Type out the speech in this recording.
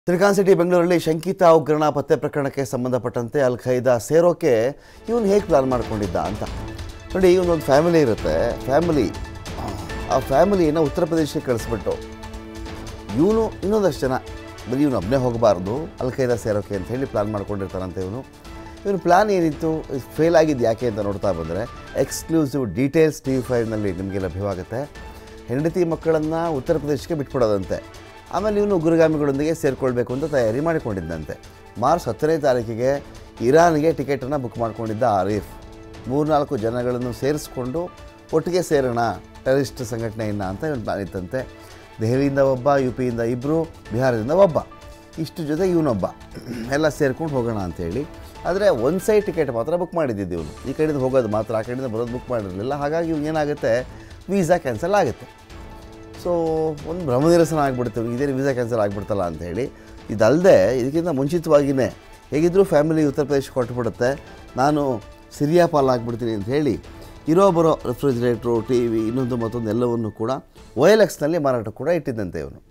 silicon city ಬೆಂಗಳೂರಲ್ಲಿ ಶಂಕಿತ ಉಗ್ರಣ ಪತ್ತೆ ಪ್ರಕರಣಕ್ಕೆ ಸಂಬಂಧಪಟ್ಟಂತೆ ಅಲ್ ಖೈದಾ ಸೇರೋಕೆ ಇವನು ಹೇಗೆ ಪ್ಲಾನ್ ಮಾಡ್ಕೊಂಡಿದ್ದ ಅಂತ ನೋಡಿ ಇವನೊಂದು ಫ್ಯಾಮಿಲಿ ಇರುತ್ತೆ ಫ್ಯಾಮಿಲಿ ಆ ಫ್ಯಾಮಿಲಿಯನ್ನು ಉತ್ತರ ಪ್ರದೇಶಕ್ಕೆ ಕಳಿಸ್ಬಿಟ್ಟು ಇವನು ಇನ್ನೊಂದಷ್ಟು ಜನ ಬರೀ ಇವನು ಒಬ್ಬನೇ ಹೋಗಬಾರ್ದು ಅಲ್ ಖೈದಾ ಸೇರೋಕೆ ಅಂತ ಹೇಳಿ ಪ್ಲಾನ್ ಮಾಡ್ಕೊಂಡಿರ್ತಾನಂತೆ ಇವನು ಇವನು ಪ್ಲಾನ್ ಏನಿತ್ತು ಫೇಲ್ ಆಗಿದ್ದು ಯಾಕೆ ಅಂತ ನೋಡ್ತಾ ಬಂದರೆ ಎಕ್ಸ್ಕ್ಲೂಸಿವ್ ಡೀಟೇಲ್ಸ್ ಟಿ ವಿ ಫೈವ್ನಲ್ಲಿ ನಿಮಗೆ ಲಭ್ಯವಾಗುತ್ತೆ ಹೆಂಡತಿ ಮಕ್ಕಳನ್ನು ಉತ್ತರ ಪ್ರದೇಶಕ್ಕೆ ಬಿಟ್ಕೊಡೋದಂತೆ ಆಮೇಲೆ ಇವನು ಉಗ್ರಗಾಮಿಗಳೊಂದಿಗೆ ಸೇರಿಕೊಳ್ಬೇಕು ಅಂತ ತಯಾರಿ ಮಾಡಿಕೊಂಡಿದ್ದಂತೆ ಮಾರ್ಚ್ ಹತ್ತನೇ ತಾರೀಕಿಗೆ ಇರಾನ್ಗೆ ಟಿಕೆಟನ್ನು ಬುಕ್ ಮಾಡ್ಕೊಂಡಿದ್ದ ಆರೀಫ್ ಮೂರ್ನಾಲ್ಕು ಜನಗಳನ್ನು ಸೇರಿಸ್ಕೊಂಡು ಒಟ್ಟಿಗೆ ಸೇರೋಣ ಟೆರರಿಸ್ಟ್ ಸಂಘಟನೆಯನ್ನು ಅಂತ ಇವನು ಪ್ಲಾನ್ ಇತ್ತಂತೆ ದೆಹಲಿಯಿಂದ ಒಬ್ಬ ಯು ಪಿಯಿಂದ ಇಬ್ಬರು ಬಿಹಾರದಿಂದ ಒಬ್ಬ ಇಷ್ಟು ಜೊತೆ ಇವನೊಬ್ಬ ಎಲ್ಲ ಸೇರ್ಕೊಂಡು ಹೋಗೋಣ ಅಂತೇಳಿ ಆದರೆ ಒಂದು ಸೈಡ್ ಟಿಕೆಟ್ ಮಾತ್ರ ಬುಕ್ ಮಾಡಿದ್ದಿದ್ದು ಇವನು ಈ ಕಡೆಯಿಂದ ಹೋಗೋದು ಮಾತ್ರ ಆ ಕಡೆಯಿಂದ ಬರೋದು ಬುಕ್ ಮಾಡಿರಲಿಲ್ಲ ಹಾಗಾಗಿ ಇವ್ನು ಏನಾಗುತ್ತೆ ವೀಸಾ ಕ್ಯಾನ್ಸಲ್ ಆಗುತ್ತೆ ಸೊ ಒಂದು ಭ್ರಮನಿರಸನ ಆಗಿಬಿಡ್ತು ಇದೇನು ವೀಸಾ ಕ್ಯಾನ್ಸಲ್ ಆಗಿಬಿಡ್ತಲ್ಲ ಅಂತ ಹೇಳಿ ಇದಲ್ಲದೆ ಇದಕ್ಕಿಂತ ಮುಂಚಿತವಾಗಿಯೇ ಹೇಗಿದ್ದರೂ ಫ್ಯಾಮಿಲಿ ಉತ್ತರ ಪ್ರದೇಶಕ್ಕೆ ಹೊರಟುಬಿಡುತ್ತೆ ನಾನು ಸಿರಿಯಾ ಪಾಲಾಗ್ಬಿಡ್ತೀನಿ ಅಂತ ಹೇಳಿ ಇರೋ ಬರೋ ರೆಫ್ರಿಜರೇಟ್ರು ಟಿ ವಿ ಇನ್ನೊಂದು ಮತ್ತೊಂದು ಎಲ್ಲವನ್ನು ಕೂಡ ಓ ಎಲ್ ಎಕ್ಸ್ನಲ್ಲಿ ಮಾರಾಟ ಕೂಡ ಇಟ್ಟಿದ್ದಂತೆ ಇವನು